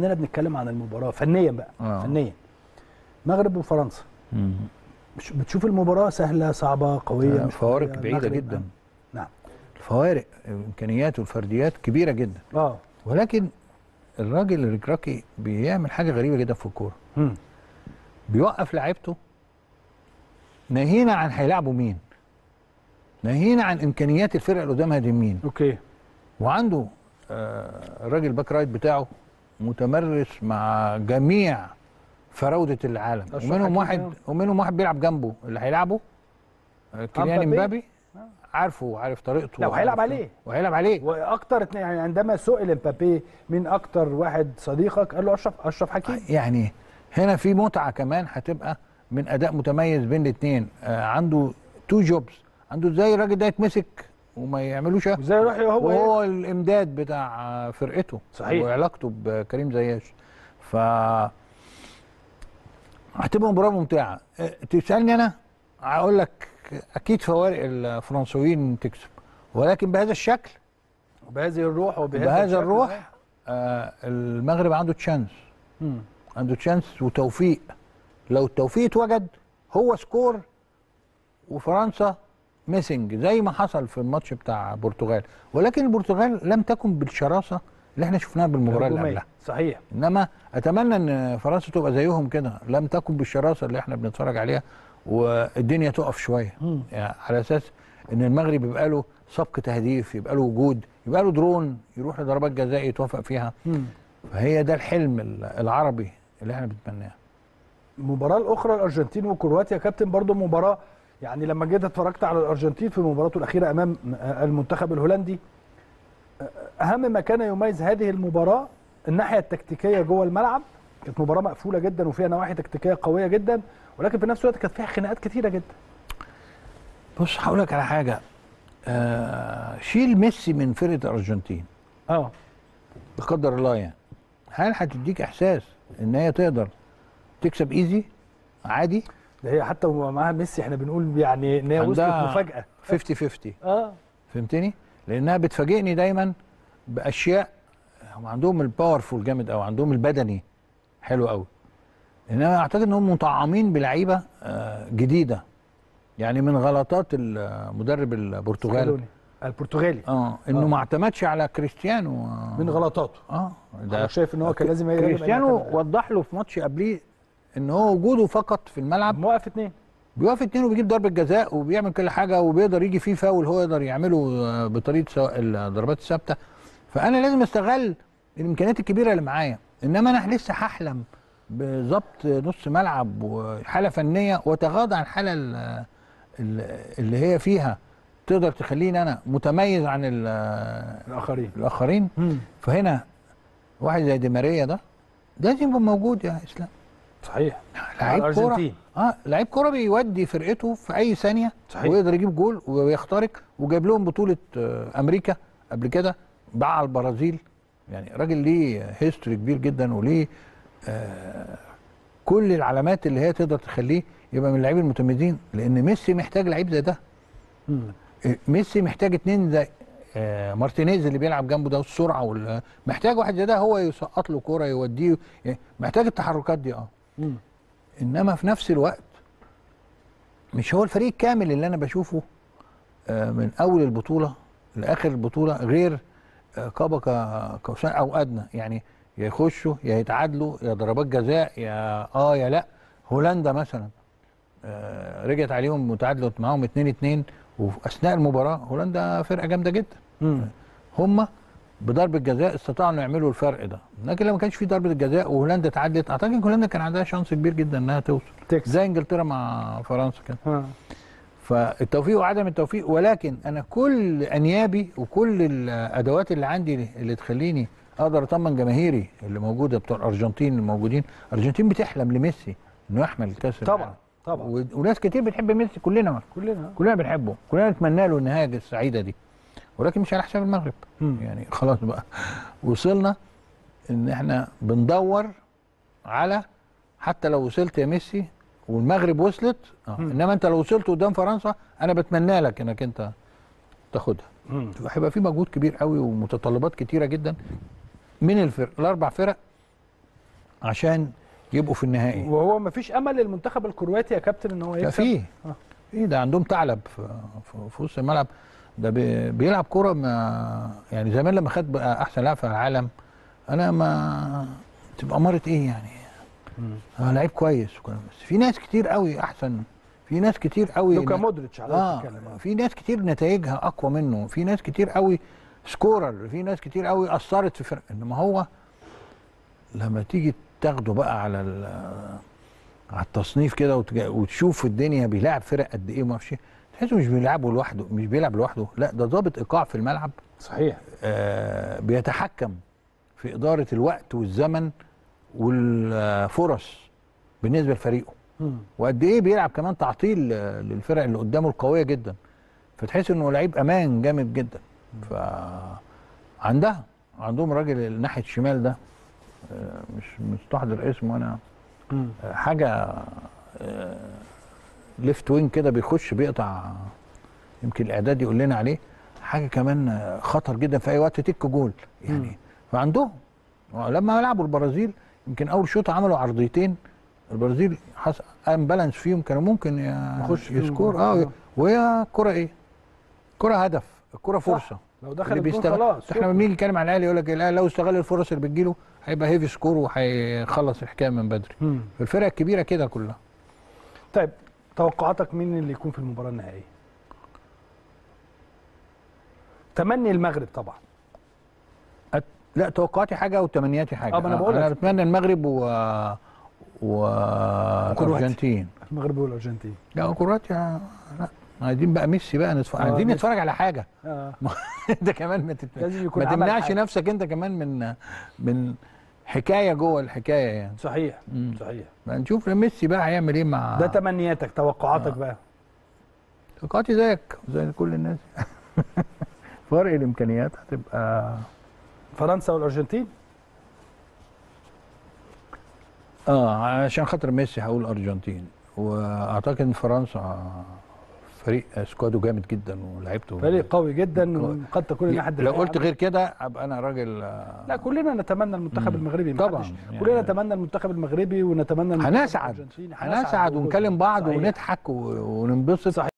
اننا بنتكلم عن المباراه فنيا بقى آه. فنيا مغرب وفرنسا مم. مش- بتشوف المباراه سهله صعبه قويه آه، مش فوارق قوية؟ بعيده المغرب، جدا آه. نعم الفوارق الامكانيات والفرديات كبيره جدا اه ولكن الراجل الركراكي بيعمل حاجه غريبه جدا في الكوره مم. بيوقف لعيبته ناهينا عن هيلعبوا مين ناهينا عن امكانيات الفرقه اللي قدامها دي مين اوكي وعنده آه، الراجل باك رايت بتاعه متمرس مع جميع فراوده العالم أشرف ومنهم حكيمي، واحد آه. ومنهم واحد بيلعب جنبه اللي هيلعبه آه، كيليان مبابي. امبابي عارفه وعارف طريقته لا، وهيلعب وعارف- عليه. وهيلعب عليه واكتر اتنين يعني عندما سئل امبابي مين اكتر واحد صديقك قال له اشرف اشرف حكيمي يعني هنا في متعه كمان هتبقى من اداء متميز بين الاثنين آه عنده تو جوبز عنده ازاي الراجل ده يتمسك وما يعملوش وازاي يروح هو وهو الامداد بتاع آه، فرقته صحيح. وعلاقته بكريم زياش ف هتبقى مباراه ممتعه آه، تسالني انا هقول لك اكيد فوارق الفرنسويين تكسب ولكن بهذا الشكل بهذه الروح وبهذا بهذا الشكل الروح آه المغرب عنده تشانس ده. مم. عنده تشانس وتوفيق لو التوفيق اتوجد هو سكور وفرنسا ميسنج زي ما حصل في الماتش بتاع البرتغال ولكن البرتغال لم تكن بالشراسه اللي احنا شفناها بالمباراه اللي الهجومية. قبلها صحيح انما اتمنى ان فرنسا تبقى زيهم كده لم تكن بالشراسه اللي احنا بنتفرج عليها والدنيا تقف شويه مم. يعني على اساس ان المغرب يبقى له سبق تهديف يبقى له وجود يبقى له درون يروح لضربات جزاء يتوفق فيها مم. فهي ده الحلم العربي اللي احنا بنتمناه المباراه الاخرى الارجنتين وكرواتيا كابتن برضو مباراه يعني لما جيت اتفرجت على الارجنتين في مباراته الاخيره امام المنتخب الهولندي اهم ما كان يميز هذه المباراه الناحيه التكتيكيه جوه الملعب كانت مباراه مقفوله جدا وفيها نواحي تكتيكيه قويه جدا ولكن في نفس الوقت كانت فيها خناقات كتيره جدا بص هقول لك على حاجه آه شيل ميسي من فرقه الارجنتين اه لا قدر الله يعني هل هتديك احساس ان هي تقدر تكسب ايزي عادي ده هي حتى معاها ميسي احنا بنقول يعني ان هي وصلت عندها مفاجاه 50 50 اه فهمتني لانها بتفاجئني دايما باشياء هم عندهم الباورفول جامد او عندهم البدني حلو قوي انما اعتقد انهم مطعمين بلعيبه آه، جديده يعني من غلطات المدرب البرتغالي سكالوني. البرتغالي اه انه آه. ما اعتمدش على كريستيانو آه. من غلطاته اه انا شايف ان هو كان لازم يرجع كريستيانو مكانه. وضح له في ماتش قبليه ان هو وجوده فقط في الملعب موقف اتنين بيقف اتنين وبيجيب ضربه جزاء وبيعمل كل حاجه وبيقدر يجي فيه فاول هو يقدر يعمله آه، بطريقه سواء الضربات الثابته فانا لازم استغل الامكانيات الكبيره اللي معايا انما انا لسه هحلم بظبط نص ملعب وحاله فنيه واتغاضى عن الحاله ال- ال- اللي هي فيها تقدر تخليني انا متميز عن ال- الاخرين الاخرين فهنا واحد زي دي ماريا ده لازم يبقى موجود يا اسلام صحيح لعيب كوره الأرجنتين. اه لعيب كوره بيودي فرقته في اي ثانيه صحيح. ويقدر يجيب جول ويخترق وجايب لهم بطوله آه، امريكا قبل كده باع على البرازيل يعني راجل ليه هيستوري كبير جدا وليه آه كل العلامات اللي هي تقدر تخليه يبقى من اللاعبين المتميزين لان ميسي محتاج لعيب زي ده مم. آه، ميسي محتاج اتنين زي آه مارتينيز اللي بيلعب جنبه ده والسرعه وال- محتاج واحد زي ده هو يسقط له كوره يوديه يعني محتاج التحركات دي اه مم. انما في نفس الوقت مش هو الفريق الكامل اللي انا بشوفه آه، من اول البطوله لاخر البطوله غير آه، قاب ك- قوسين او ادنى يعني يا يخشوا يا يتعادلوا يا ضربات جزاء يا اه يا لا هولندا مثلا آه، رجعت عليهم وتعادلت معاهم 2 2 وفي اثناء المباراه هولندا فرقه جامده جدا مم. هم بضربه جزاء استطاعوا انه يعملوا الفرق ده لكن لما كانش في ضربه جزاء وهولندا تعادلت اعتقد ان هولندا كان عندها شانس كبير جدا انها توصل تكسب زي انجلترا مع فرنسا كده ها. فالتوفيق وعدم التوفيق ولكن انا كل انيابي وكل الادوات اللي عندي اللي تخليني اقدر اطمن جماهيري اللي موجوده بتوع الارجنتين الموجودين الارجنتين بتحلم لميسي انه يحمل كاس طبعا العالم. طبعا و- وناس كتير بتحب ميسي كلنا كلنا كلنا بنحبه كلنا نتمنى له النهايه السعيده دي ولكن مش على حساب المغرب مم. يعني خلاص بقى وصلنا ان احنا بندور على حتى لو وصلت يا ميسي والمغرب وصلت آه. مم. انما انت لو وصلت قدام فرنسا انا بتمنى لك انك انت تاخدها مم. هيبقى في مجهود كبير قوي ومتطلبات كتيره جدا من الفرق الاربع فرق عشان يبقوا في النهائي وهو ما فيش امل للمنتخب الكرواتي يا كابتن ان هو لا يكسب في آه. في ده عندهم ثعلب في, في, في وسط الملعب ده بي- بيلعب كوره ما يعني زمان لما خد بقى احسن لاعب في العالم انا ما تبقى اماره ايه يعني مم. هو لعيب كويس وكل- بس في ناس كتير قوي احسن في ناس كتير قوي لوكا مودريتش على اه تتكلم آه. في ناس كتير نتائجها اقوى منه في ناس كتير قوي سكورر في ناس كتير قوي اثرت في فرق انما هو لما تيجي تاخده بقى على ال- على التصنيف كده وتج- وتشوف الدنيا بيلعب فرق قد ايه وما اعرفش إيه، تحسه مش بيلعبه لوحده مش بيلعب لوحده لا ده ضابط ايقاع في الملعب صحيح آه بيتحكم في اداره الوقت والزمن والفرص بالنسبه لفريقه مم. وقد ايه بيلعب كمان تعطيل آه، للفرق اللي قدامه القويه جدا فتحس انه لعيب امان جامد جدا ف عندها عندهم راجل ناحيه الشمال ده آه، مش مستحضر اسمه انا مم. آه، حاجه ليفت وينج كده بيخش بيقطع يمكن الاعداد يقول لنا عليه حاجه كمان آه، خطر جدا في اي وقت تك جول مم. يعني فعندهم لما لعبوا البرازيل يمكن اول شوط عملوا عرضيتين البرازيل حصل ان بالانس فيهم كانوا ممكن ي- يخش فيهم يسكور جول. اه آه. وهي كرة ايه؟ كرة هدف الكرة فرصة لو دخل اللي الجون بيستغل خلاص احنا لما بنيجي نتكلم عن الاهلي يقول لك الاهلي لو استغل الفرص اللي بتجيله هيبقى هيفي سكور وهيخلص الحكايه من بدري مم. الفرق الكبيره كده كلها طيب توقعاتك مين اللي يكون في المباراه النهائيه؟ تمني المغرب طبعا أت... لا توقعاتي حاجه وتمنياتي حاجه آه، ما أنا بقول انا لك. بتمنى المغرب و والارجنتين المغرب والارجنتين لا كرواتيا لا عايزين بقى ميسي بقى نتفرج آه، عايزين ميسي. نتفرج على حاجه آه. انت كمان ما, تت... لازم يكون ما عمل تمنعش حاجة. نفسك انت كمان من من حكايه جوه الحكايه يعني صحيح مم. صحيح ما نشوف ميسي بقى هيعمل ايه مع ده تمنياتك توقعاتك بقى توقعاتي زيك زي كل الناس فرق الامكانيات هتبقى فرنسا والارجنتين اه عشان خاطر ميسي هقول ارجنتين واعتقد ان فرنسا فريق سكواده جامد جدا ولعبته فريق قوي جدا وقد تكون الناحيه لو قلت غير كده ابقى انا راجل آه، لا كلنا نتمنى المنتخب مم. المغربي طبعاً، محدش- يعني- كلنا نتمنى المنتخب المغربي ونتمنى المنتخب هنسعد الأرجنتيني. هنسعد ونكلم بعض صحيح. ونضحك و- وننبسط صحيح